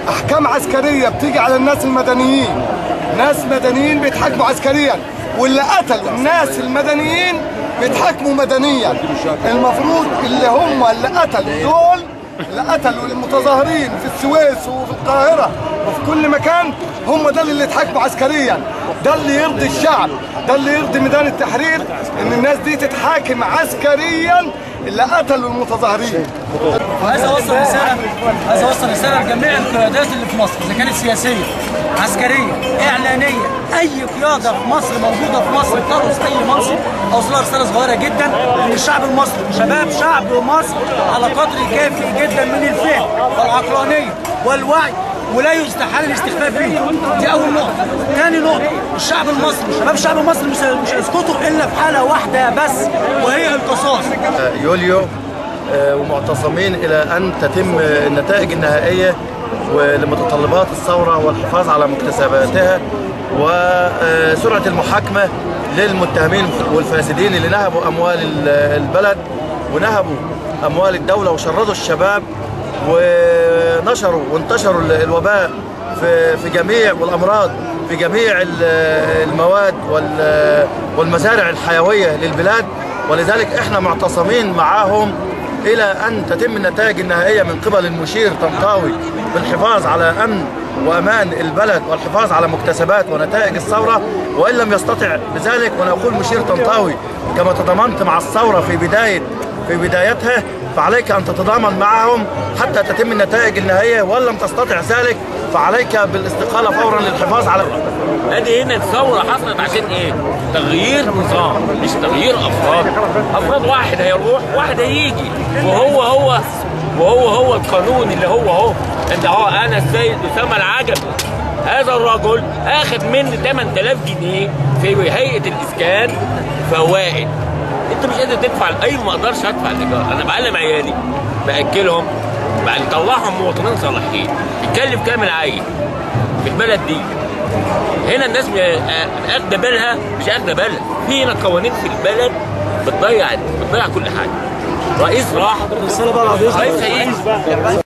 احكام عسكريه بتيجي على الناس المدنيين ناس مدنيين بيتحاكموا عسكريا واللي قتلوا الناس المدنيين بيتحاكموا مدنيا المفروض اللي هم اللي قتلوا دول اللي قتلوا المتظاهرين في السويس وفي القاهره وفي كل مكان هم ده اللي اتحاكموا عسكريا ده اللي يرضي الشعب ده اللي يرضي ميدان التحرير ان الناس دي تتحاكم عسكريا اللي قتلوا المتظاهرين عايز اوصل رساله عايز اوصل رساله لجميع القيادات اللي في مصر اذا كانت سياسيه عسكريه اعلانيه اي قياده في مصر موجوده في مصر ترأس اي منصب اوصلها رساله صغيره جدا ان الشعب المصري شباب شعب مصر على قدر كافي جدا من الفهم والعقلانيه والوعي ولا يستحال الاستخفاف به دي اول نقطه ثاني نقطه الشعب المصري شباب شعب مصر مش مش هيسكتوا الا في حاله واحده بس وهي القصاص يوليو آه، ومعتصمين إلى أن تتم النتائج النهائية ولمتطلبات الثورة والحفاظ على مكتسباتها وسرعة المحاكمة للمتهمين والفاسدين اللي نهبوا أموال ال- البلد ونهبوا أموال الدولة وشردوا الشباب ونشروا وانتشروا ال- الوباء في في جميع والأمراض في جميع ال- المواد وال- والمزارع الحيوية للبلاد ولذلك احنا معتصمين معاهم الى ان تتم النتائج النهائيه من قبل المشير طنطاوي بالحفاظ على امن وامان البلد والحفاظ على مكتسبات ونتائج الثوره وان لم يستطع بذلك ونقول مشير طنطاوي كما تضامنت مع الثوره في بدايه في بدايتها فعليك ان تتضامن معهم حتى تتم النتائج النهائيه وان لم تستطع ذلك فعليك بالاستقاله فورا للحفاظ على ادي هنا الثوره حصلت عشان ايه؟ تغيير نظام مش تغيير افراد افراد واحد هيروح واحد هيجي وهو هو وهو هو القانون اللي هو هو انت هو انا السيد اسامه العجب هذا الرجل اخذ مني 8000 جنيه في هيئه الاسكان فوائد انت مش قادر تدفع اي ما اقدرش ادفع الايجار انا بعلم عيالي باكلهم بطلعهم مواطنين صالحين يتكلف كام العيل في البلد دي هنا الناس م- آه، اخده بالها مش اخده بالها في هنا قوانين في البلد بتضيع بتضيع كل حاجه رئيس راح الرساله بقى بعد رئيس هيجي